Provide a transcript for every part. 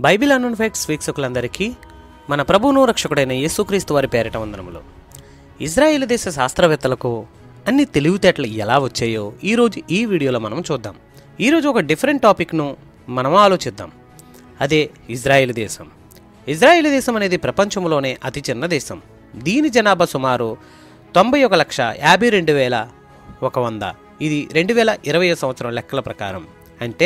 Bible అన్ facts వీక్షకులందరికీ మన ప్రభువును రక్షకుడైన యేసుక్రీస్తు వారి పేరిట వందనములు ఇజ్రాయేల్ దేశ శాస్త్రవేత్తలకు అన్ని తెలివితేటలు ఎలా వచ్చాయో ఈరోజు ఈ వీడియోలో మనం చూద్దాం ఈరోజు ఒక డిఫరెంట్ టాపిక్ను మనం ఆలోచిద్దాం అదే ఇజ్రాయేల్ దేశం ఇజ్రాయేల్ దేశం అనేది ప్రపంచంలోనే అతి చిన్న దేశం దీని జనాభా సుమారు తొంభై ఒక లక్ష యాభై రెండు వేల ఒక వంద ఇది రెండు వేల ఇరవై సంవత్సరం లెక్కల ప్రకారం అంటే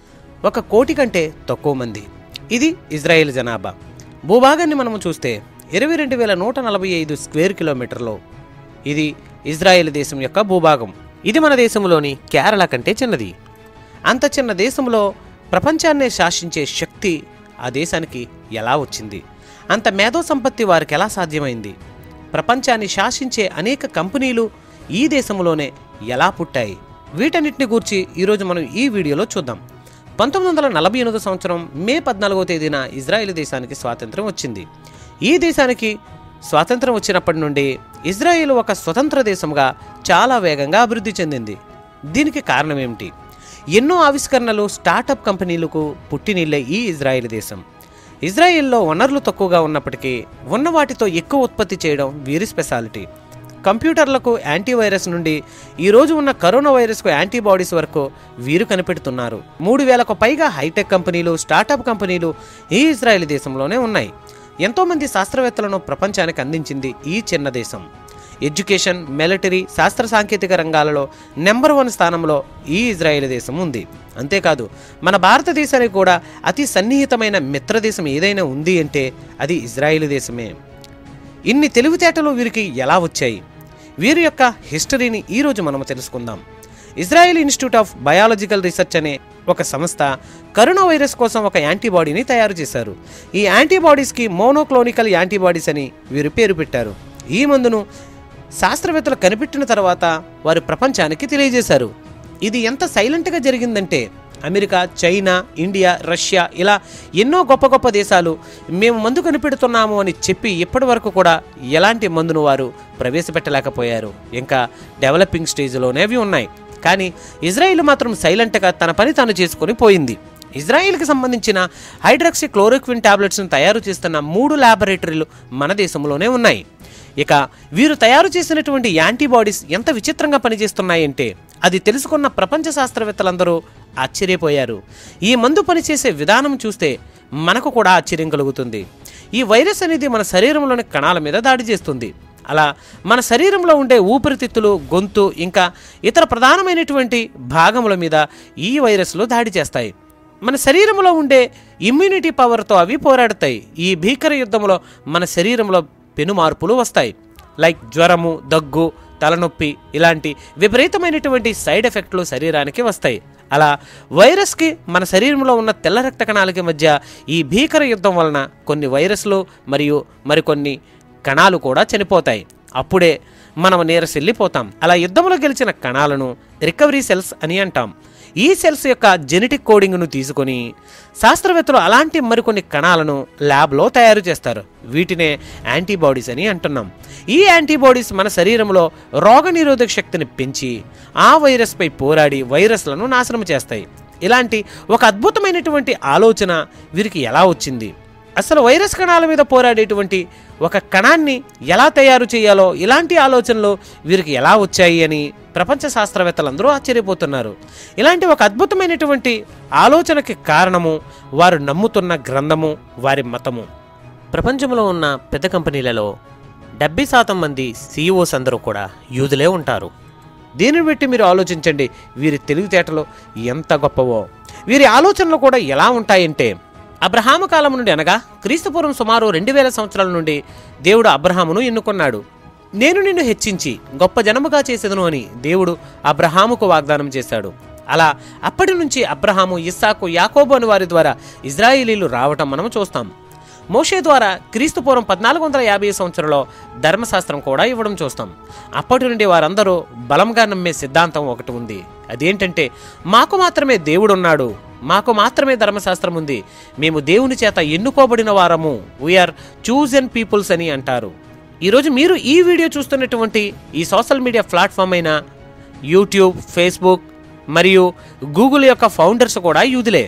ఒక కోటి కంటే తక్కువ మంది ఇది ఇజ్రాయెల్ జనాభా భూభాగాన్ని మనము చూస్తే ఇరవై రెండు వేల నూట నలభై ఐదు స్క్వేర్ కిలోమీటర్లు ఇది ఇజ్రాయెల్ దేశం యొక్క భూభాగం ఇది మన దేశంలోని కేరళ కంటే చిన్నది అంత చిన్న దేశంలో ప్రపంచాన్నే శాసించే శక్తి ఆ దేశానికి ఎలా వచ్చింది అంత మేధో సంపత్తి వారికి ఎలా సాధ్యమైంది ప్రపంచాన్ని శాసించే అనేక కంపెనీలు ఈ దేశంలోనే ఎలా పుట్టాయి వీటన్నిటిని గూర్చి ఈరోజు మనం ఈ వీడియోలో చూద్దాం పంతొమ్మిది వందల నలభై ఎనిమిది సంవత్సరం మే పద్నాలుగో తేదీన ఇజ్రాయెల్ దేశానికి స్వాతంత్రం వచ్చింది ఈ దేశానికి స్వాతంత్రం వచ్చినప్పటి నుండి ఇజ్రాయెల్ ఒక స్వతంత్ర దేశంగా చాలా వేగంగా అభివృద్ధి చెందింది దీనికి కారణం ఏమిటి ఎన్నో ఆవిష్కరణలు స్టార్టప్ కంపెనీలకు పుట్టినిల్లే ఈ ఇజ్రాయెల్ దేశం ఇజ్రాయెల్లో వనరులు తక్కువగా ఉన్నప్పటికీ ఉన్న వాటితో ఎక్కువ ఉత్పత్తి చేయడం వీరి స్పెషాలిటీ కంప్యూటర్లకు యాంటీవైరస్ నుండి ఈ రోజు ఉన్న కరోనా వైరస్కు యాంటీబాడీస్ వరకు వీరు కనిపెడుతున్నారు మూడు వేలకు పైగా హైటెక్ కంపెనీలు స్టార్టప్ కంపెనీలు ఈ ఇజ్రాయెల్ దేశంలోనే ఉన్నాయి ఎంతోమంది శాస్త్రవేత్తలను ప్రపంచానికి అందించింది ఈ చిన్న దేశం ఎడ్యుకేషన్ మిలిటరీ శాస్త్ర సాంకేతిక రంగాలలో నెంబర్ వన్ స్థానంలో ఈ ఇజ్రాయెల్ దేశం ఉంది అంతేకాదు మన భారతదేశానికి కూడా అతి సన్నిహితమైన మిత్రదేశం ఏదైనా ఉంది అంటే అది ఇజ్రాయెల్ దేశమే ఇన్ని తెలివితేటలు వీరికి ఎలా వచ్చాయి వీరి యొక్క హిస్టరీని ఈరోజు మనం తెలుసుకుందాం Israel institute of biological research అనే ఒక సంస్థ కరోనా వైరస్ కోసం ఒక యాంటీబాడీని తయారు చేశారు ఈ యాంటీబాడీస్కి మోనోక్లోనికల్ యాంటీబాడీస్ అని వీరు పేరు పెట్టారు ఈ మందును శాస్త్రవేత్తలు కనిపెట్టిన తర్వాత వారు ప్రపంచానికి తెలియజేశారు ఇది ఎంత సైలెంట్గా జరిగిందంటే అమెరికా చైనా ఇండియా రష్యా ఇలా ఎన్నో గొప్ప గొప్ప దేశాలు మేము మందు కనిపెడుతున్నాము అని చెప్పి ఇప్పటి వరకు కూడా ఎలాంటి మందును వారు ప్రవేశపెట్టలేకపోయారు ఇంకా డెవలపింగ్ స్టేజ్లోనే అవి ఉన్నాయి కానీ ఇజ్రాయిల్ మాత్రం సైలెంట్గా తన పని తాను చేసుకొని పోయింది ఇజ్రాయిల్కి సంబంధించిన హైడ్రాక్సీ క్లోరోక్విన్ టాబ్లెట్స్ను తయారు చేస్తున్న మూడు ల్యాబొరేటరీలు మన దేశంలోనే ఉన్నాయి ఇక వీరు తయారు చేసినటువంటి యాంటీబాడీస్ ఎంత విచిత్రంగా పనిచేస్తున్నాయంటే అది తెలుసుకున్న ప్రపంచ శాస్త్రవేత్తలందరూ ఆశ్చర్యపోయారు ఈ మందు పనిచేసే విధానం చూస్తే మనకు కూడా ఆశ్చర్యం కలుగుతుంది ఈ వైరస్ అనేది మన శరీరంలోని కణాల మీద దాడి చేస్తుంది అలా మన శరీరంలో ఉండే ఊపిరితిత్తులు గొంతు ఇంకా ఇతర ప్రధానమైనటువంటి భాగముల మీద ఈ వైరస్లు దాడి చేస్తాయి మన శరీరంలో ఉండే ఇమ్యూనిటీ పవర్తో అవి పోరాడతాయి ఈ భీకర యుద్ధంలో మన శరీరంలో పెను మార్పులు వస్తాయి లైక్ జ్వరము దగ్గు తలనొప్పి ఇలాంటి విపరీతమైనటువంటి సైడ్ ఎఫెక్ట్లు శరీరానికి వస్తాయి అలా వైరస్కి మన శరీరంలో ఉన్న తెల్ల రక్త కణాలకి మధ్య ఈ భీకర యుద్ధం వలన కొన్ని వైరస్లు మరియు మరికొన్ని కణాలు కూడా చనిపోతాయి అప్పుడే మనం నీరసిల్లిపోతాం అలా యుద్ధంలో గెలిచిన కణాలను రికవరీ సెల్స్ అని అంటాం ఈ సెల్స్ యొక్క జెనెటిక్ కోడింగ్ను తీసుకొని శాస్త్రవేత్తలు అలాంటి మరికొన్ని కణాలను ల్యాబ్లో తయారు చేస్తారు వీటినే యాంటీబాడీస్ అని అంటున్నాం ఈ యాంటీబాడీస్ మన శరీరంలో రోగనిరోధక శక్తిని పెంచి ఆ వైరస్పై పోరాడి వైరస్లను నాశనం చేస్తాయి ఇలాంటి ఒక అద్భుతమైనటువంటి ఆలోచన వీరికి ఎలా వచ్చింది అసలు వైరస్ కణాల మీద పోరాడేటువంటి ఒక కణాన్ని ఎలా తయారు చేయాలో ఇలాంటి ఆలోచనలు వీరికి ఎలా వచ్చాయి అని ప్రపంచ శాస్త్రవేత్తలందరూ ఆశ్చర్యపోతున్నారు ఇలాంటి ఒక అద్భుతమైనటువంటి ఆలోచనకి కారణము వారు నమ్ముతున్న గ్రంథము వారి మతము ప్రపంచంలో ఉన్న పెద్ద కంపెనీలలో డెబ్బై శాతం మంది సీఈఓస్ అందరూ కూడా యూదులే ఉంటారు దీనిని బట్టి మీరు ఆలోచించండి వీరి తెలివితేటలు ఎంత గొప్పవో వీరి ఆలోచనలు కూడా ఎలా ఉంటాయంటే అబ్రహాము కాలం నుండి అనగా క్రీస్తుపూర్వం సుమారు రెండు వేల సంవత్సరాల నుండి దేవుడు అబ్రహామును ఎన్నుకున్నాడు నేను నిన్ను హెచ్చించి గొప్ప జనముగా చేసేదను అని దేవుడు అబ్రహాముకు వాగ్దానం చేశాడు అలా అప్పటి నుంచి అబ్రహాము ఇస్సాకు యాకోబు అని వారి ద్వారా ఇజ్రాయిలీలు రావటం మనం చూస్తాం మోషే ద్వారా క్రీస్తు పూర్వం పద్నాలుగు వందల యాభై సంవత్సరంలో ధర్మశాస్త్రం కూడా ఇవ్వడం చూస్తాం అప్పటి నుండి వారందరూ బలంగా నమ్మే సిద్ధాంతం ఒకటి ఉంది అదేంటంటే మాకు మాత్రమే దేవుడు ఉన్నాడు మాకు మాత్రమే ధర్మశాస్త్రం ఉంది మేము దేవుని చేత ఎన్నుకోబడిన వారము వీఆర్ చూజన్ పీపుల్స్ అని అంటారు ఈరోజు మీరు ఈ వీడియో చూస్తున్నటువంటి ఈ సోషల్ మీడియా ప్లాట్ఫామ్ అయిన యూట్యూబ్ ఫేస్బుక్ మరియు గూగుల్ యొక్క ఫౌండర్స్ కూడా యూదులే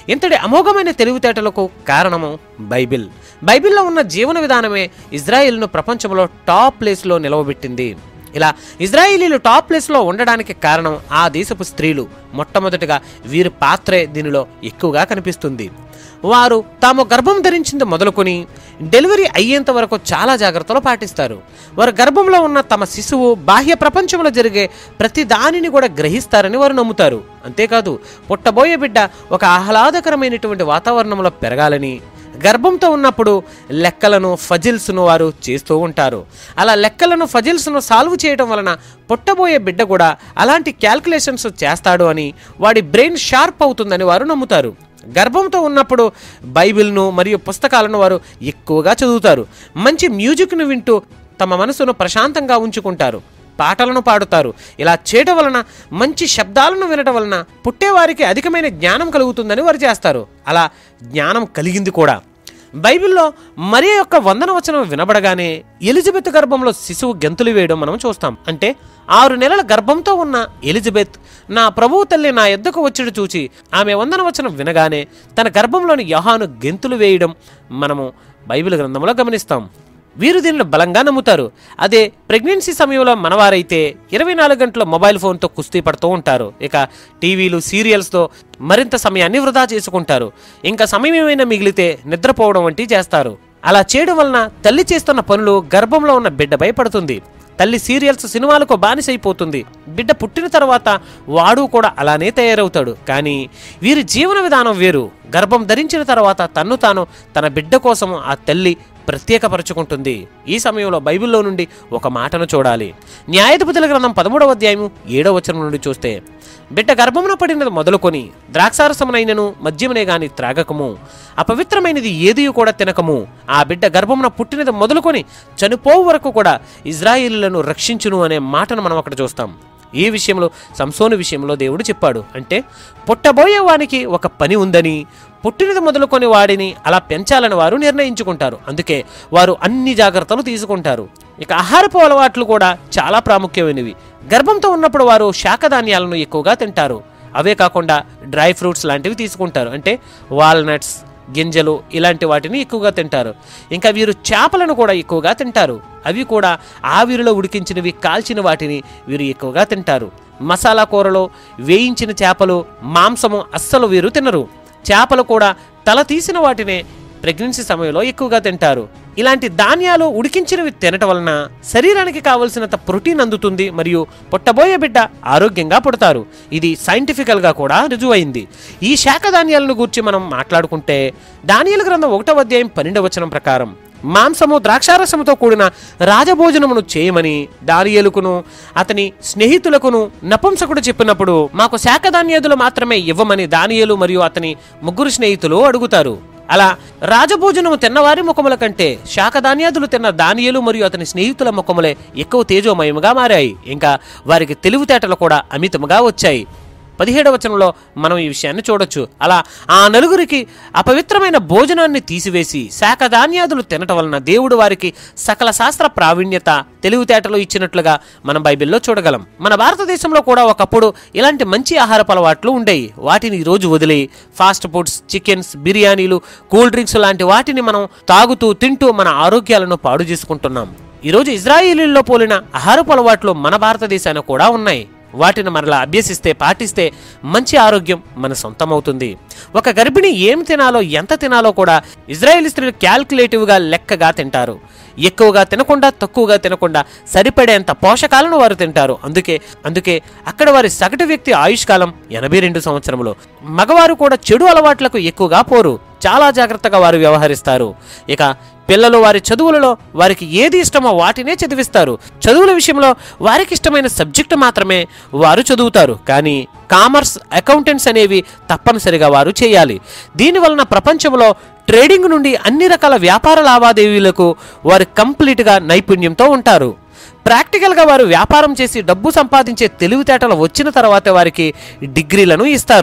ఇంతటి అమోఘమైన తెలివితేటలకు కారణము బైబిల్ బైబిల్లో ఉన్న జీవన విధానమే ఇజ్రాయిల్ను ప్రపంచంలో టాప్ ప్లేస్లో నిలవబెట్టింది ఇలా ఇజ్రాయిలీలు టాప్ ప్లేస్లో ఉండడానికి కారణం ఆ దేశపు స్త్రీలు మొట్టమొదటిగా వీరి పాత్రే దీనిలో ఎక్కువగా కనిపిస్తుంది వారు తాము గర్భం ధరించింది మొదలుకొని డెలివరీ అయ్యేంత వరకు చాలా జాగ్రత్తలు పాటిస్తారు వారు గర్భంలో ఉన్న తమ శిశువు బాహ్య ప్రపంచంలో జరిగే ప్రతి దానిని కూడా గ్రహిస్తారని వారు నమ్ముతారు అంతేకాదు పుట్టబోయే బిడ్డ ఒక ఆహ్లాదకరమైనటువంటి వాతావరణంలో పెరగాలని గర్భంతో ఉన్నప్పుడు లెక్కలను ఫజిల్స్ను వారు చేస్తూ ఉంటారు అలా లెక్కలను ఫజిల్స్ను సాల్వ్ చేయడం వలన పుట్టబోయే బిడ్డ కూడా అలాంటి క్యాల్కులేషన్స్ చేస్తాడు అని వాడి బ్రెయిన్ షార్ప్ అవుతుందని వారు నమ్ముతారు గర్భంతో ఉన్నప్పుడు బైబిల్ను మరియు పుస్తకాలను వారు ఎక్కువగా చదువుతారు మంచి మ్యూజిక్ను వింటూ తమ మనసును ప్రశాంతంగా ఉంచుకుంటారు పాటలను పాడుతారు ఇలా చేయడం వలన మంచి శబ్దాలను వినడం వలన పుట్టేవారికి అధికమైన జ్ఞానం కలుగుతుందని వారు చేస్తారు అలా జ్ఞానం కలిగింది కూడా బైబిల్లో మరి యొక్క వందన వచనం వినబడగానే ఎలిజబెత్ గర్భంలో శిశువు గెంతులు వేయడం మనం చూస్తాం అంటే ఆరు నెలల గర్భంతో ఉన్న ఎలిజబెత్ నా ప్రభువు తల్లి నా ఎద్దకు వచ్చుడు చూచి ఆమె వందన వచనం వినగానే తన గర్భంలోని యహాను గెంతులు వేయడం మనము బైబిల్ గ్రంథంలో గమనిస్తాం వీరు దీనిని బలంగా నమ్ముతారు అదే ప్రెగ్నెన్సీ సమయంలో మనవారైతే ఇరవై నాలుగు గంటల మొబైల్ ఫోన్తో కుస్తీ పడుతూ ఉంటారు ఇక టీవీలు సీరియల్స్తో మరింత సమయాన్ని వృధా చేసుకుంటారు ఇంకా సమయం ఏమైనా మిగిలితే నిద్రపోవడం వంటి చేస్తారు అలా చేయడం వలన తల్లి చేస్తున్న పనులు గర్భంలో ఉన్న బిడ్డ భయపడుతుంది తల్లి సీరియల్స్ సినిమాలకు బానిసైపోతుంది బిడ్డ పుట్టిన తర్వాత వాడు కూడా అలానే తయారవుతాడు కానీ వీరి జీవన విధానం వేరు గర్భం ధరించిన తర్వాత తన్ను తాను తన బిడ్డ కోసం ఆ తల్లి ప్రత్యేకపరచుకుంటుంది ఈ సమయంలో బైబిల్లో నుండి ఒక మాటను చూడాలి న్యాయాధిపతుల గ్రంథం పదమూడవ అధ్యాయము ఏడవ వచనం నుండి చూస్తే బిడ్డ గర్భమున పడినది మొదలుకొని ద్రాక్షారసమునైనను మద్యమునే గాని త్రాగకము అపవిత్రమైనది ఏది కూడా తినకము ఆ బిడ్డ గర్భమున పుట్టినది మొదలుకొని చనిపోవు వరకు కూడా ఇజ్రాయిలులను రక్షించును అనే మాటను మనం అక్కడ చూస్తాం ఈ విషయంలో సంసోను విషయంలో దేవుడు చెప్పాడు అంటే పుట్టబోయే వానికి ఒక పని ఉందని పుట్టినది మొదలుకొని వాడిని అలా పెంచాలని వారు నిర్ణయించుకుంటారు అందుకే వారు అన్ని జాగ్రత్తలు తీసుకుంటారు ఇక ఆహారపు అలవాట్లు కూడా చాలా ప్రాముఖ్యమైనవి గర్భంతో ఉన్నప్పుడు వారు శాకధాన్యాలను ఎక్కువగా తింటారు అవే కాకుండా డ్రై ఫ్రూట్స్ లాంటివి తీసుకుంటారు అంటే వాల్నట్స్ గింజలు ఇలాంటి వాటిని ఎక్కువగా తింటారు ఇంకా వీరు చేపలను కూడా ఎక్కువగా తింటారు అవి కూడా ఆవిరిలో ఉడికించినవి కాల్చిన వాటిని వీరు ఎక్కువగా తింటారు మసాలా కూరలో వేయించిన చేపలు మాంసము అస్సలు వీరు తినరు చేపలు కూడా తల తీసిన వాటినే ప్రెగ్నెన్సీ సమయంలో ఎక్కువగా తింటారు ఇలాంటి ధాన్యాలు ఉడికించినవి తినటం వలన శరీరానికి కావలసినంత ప్రోటీన్ అందుతుంది మరియు పుట్టబోయే బిడ్డ ఆరోగ్యంగా పుడతారు ఇది సైంటిఫికల్గా కూడా రుజువైంది ఈ శాఖ ధాన్యాలను గూర్చి మనం మాట్లాడుకుంటే దానియల గ్రంథం ఒకటవ అధ్యాయం పన్నెండవ వచనం ప్రకారం మాంసము ద్రాక్షారసముతో కూడిన రాజభోజనమును చేయమని దానియేలుకును అతని స్నేహితులకును నపుంసకుడు చెప్పినప్పుడు మాకు శాఖధాన్యాదులు మాత్రమే ఇవ్వమని దానియేలు మరియు అతని ముగ్గురు స్నేహితులు అడుగుతారు అలా రాజభోజనము తిన్నవారి ముఖముల కంటే శాఖధాన్యాదులు తిన్న దానియలు మరియు అతని స్నేహితుల ముఖములే ఎక్కువ తేజోమయముగా మారాయి ఇంకా వారికి తెలివితేటలు కూడా అమితముగా వచ్చాయి పదిహేడవ వచనంలో మనం ఈ విషయాన్ని చూడొచ్చు అలా ఆ నలుగురికి అపవిత్రమైన భోజనాన్ని తీసివేసి శాఖ ధాన్యాదులు తినటం వలన దేవుడు వారికి సకల శాస్త్ర ప్రావీణ్యత తెలివితేటలు ఇచ్చినట్లుగా మనం బైబిల్లో చూడగలం మన భారతదేశంలో కూడా ఒకప్పుడు ఇలాంటి మంచి ఆహారపు అలవాట్లు ఉండేవి వాటిని ఈ రోజు వదిలి ఫాస్ట్ ఫుడ్స్ చికెన్స్ బిర్యానీలు కూల్ డ్రింక్స్ లాంటి వాటిని మనం తాగుతూ తింటూ మన ఆరోగ్యాలను పాడు చేసుకుంటున్నాం ఈరోజు ఇజ్రాయేలీల్లో పోలిన ఆహారపు అలవాట్లు మన భారతదేశానికి కూడా ఉన్నాయి వాటిని మరలా అభ్యసిస్తే పాటిస్తే మంచి ఆరోగ్యం మన సొంతమవుతుంది ఒక గర్భిణి ఏం తినాలో ఎంత తినాలో కూడా ఇజ్రాయేల్ స్త్రీలు క్యాల్కులేటివ్గా లెక్కగా తింటారు ఎక్కువగా తినకుండా తక్కువగా తినకుండా సరిపడేంత పోషకాలను వారు తింటారు అందుకే అందుకే అక్కడ వారి సగటు వ్యక్తి ఆయుష్కాలం ఎనభై రెండు సంవత్సరములు మగవారు కూడా చెడు అలవాట్లకు ఎక్కువగా పోరు చాలా జాగ్రత్తగా వారు వ్యవహరిస్తారు ఇక పిల్లలు వారి చదువులలో వారికి ఏది ఇష్టమో వాటినే చదివిస్తారు చదువుల విషయంలో వారికి ఇష్టమైన సబ్జెక్టు మాత్రమే వారు చదువుతారు కానీ కామర్స్ అకౌంటెంట్స్ అనేవి తప్పనిసరిగా వారు చేయాలి దీని వలన ప్రపంచంలో ట్రేడింగ్ నుండి అన్ని రకాల వ్యాపార లావాదేవీలకు వారు కంప్లీట్గా నైపుణ్యంతో ఉంటారు ప్రాక్టికల్గా వారు వ్యాపారం చేసి డబ్బు సంపాదించే తెలివితేటలు వచ్చిన తర్వాత వారికి డిగ్రీలను ఇస్తారు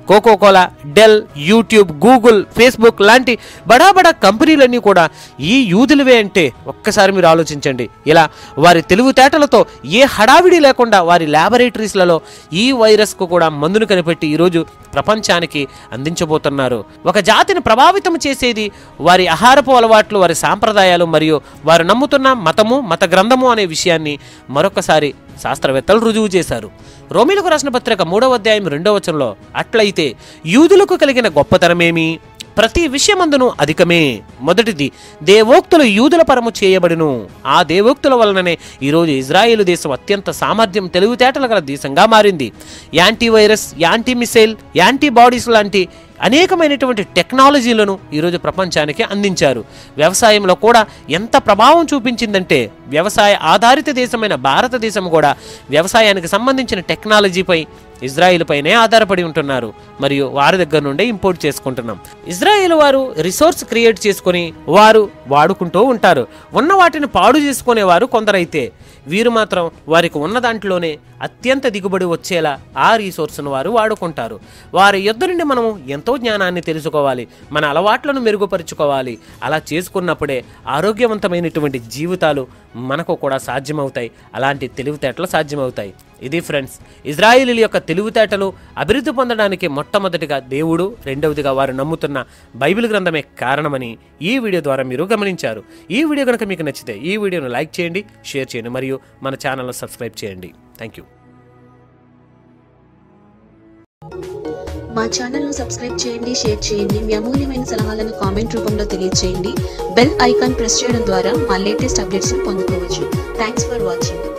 coca cola Dell YouTube Google Facebook లాంటి బడా బడా కంపెనీలన్నీ కూడా ఈ యూదులవే అంటే ఒక్కసారి మీరు ఆలోచించండి ఇలా వారి తెలివితేటలతో ఏ హడావిడి లేకుండా వారి ల్యాబొరేటరీస్లలో ఈ వైరస్కు కూడా మందును కనిపెట్టి ఈరోజు ప్రపంచానికి అందించబోతున్నారు ఒక జాతిని ప్రభావితం చేసేది వారి ఆహారపు అలవాట్లు వారి సాంప్రదాయాలు మరియు వారు నమ్ముతున్న మతము మత గ్రంథము అనే విషయాన్ని మరొకసారి శాస్త్రవేత్తలు రుజువు చేశారు రోమిలకు రాసిన పత్రిక మూడవ అధ్యాయం రెండవ వచనంలో అట్లయితే యూదులకు కలిగిన గొప్పతనమేమి ప్రతి విషయమందును అధికమే మొదటిది దేవోక్తులు యూదుల పరము చేయబడును ఆ దేవోక్తుల వలననే ఈరోజు ఇజ్రాయేలు దేశం అత్యంత సామర్థ్యం తెలివితేటలు గల దేశంగా మారింది antivirus anti missile antibodies లాంటి అనేకమైనటువంటి టెక్నాలజీలను ఈరోజు ప్రపంచానికి అందించారు వ్యవసాయంలో కూడా ఎంత ప్రభావం చూపించిందంటే వ్యవసాయ ఆధారిత దేశమైన భారతదేశం కూడా వ్యవసాయానికి సంబంధించిన టెక్నాలజీపై ఇజ్రాయిల్ పైనే ఆధారపడి ఉంటున్నారు మరియు వారి దగ్గర నుండే ఇంపోర్ట్ చేసుకుంటున్నాం ఇజ్రాయిల్ వారు రిసోర్స్ క్రియేట్ చేసుకొని వారు వాడుకుంటూ ఉంటారు ఉన్న వాటిని పాడు చేసుకునేవారు కొందరైతే వీరు మాత్రం వారికి ఉన్న దాంట్లోనే అత్యంత దిగుబడి వచ్చేలా ఆ రీసోర్స్ను వారు వాడుకుంటారు వారి యుద్ధ నుండి మనం ఎంతో జ్ఞానాన్ని తెలుసుకోవాలి మన అలవాట్లను మెరుగుపరుచుకోవాలి అలా చేసుకున్నప్పుడే ఆరోగ్యవంతమైనటువంటి జీవితాలు మనకు కూడా సాధ్యమవుతాయి అలాంటి తెలివితేటలు సాధ్యమవుతాయి ఇది ఫ్రెండ్స్ ఇజ్రాయిలీల యొక్క తెలివితేటలు అభివృద్ధి పొందడానికి మొట్టమొదటిగా దేవుడు రెండవదిగా వారు నమ్ముతున్న బైబిల్ గ్రంథమే కారణమని ఈ వీడియో ద్వారా మీరు గమనించారు ఈ వీడియో కనుక మీకు నచ్చితే ఈ వీడియోను లైక్ చేయండి షేర్ చేయండి మరియు మన ఛానల్ను సబ్స్క్రైబ్ చేయండి థ్యాంక్ యూ మా ఛానల్ను సబ్స్క్రైబ్ చేయండి షేర్ చేయండి మీ అమూల్యమైన సలహాలను కామెంట్ రూపంలో తెలియజేయండి బెల్ ఐకాన్ ప్రెస్ చేయడం ద్వారా మా లేటెస్ట్ అప్డేట్స్ని పొందుకోవచ్చు థ్యాంక్స్ ఫర్ వాచింగ్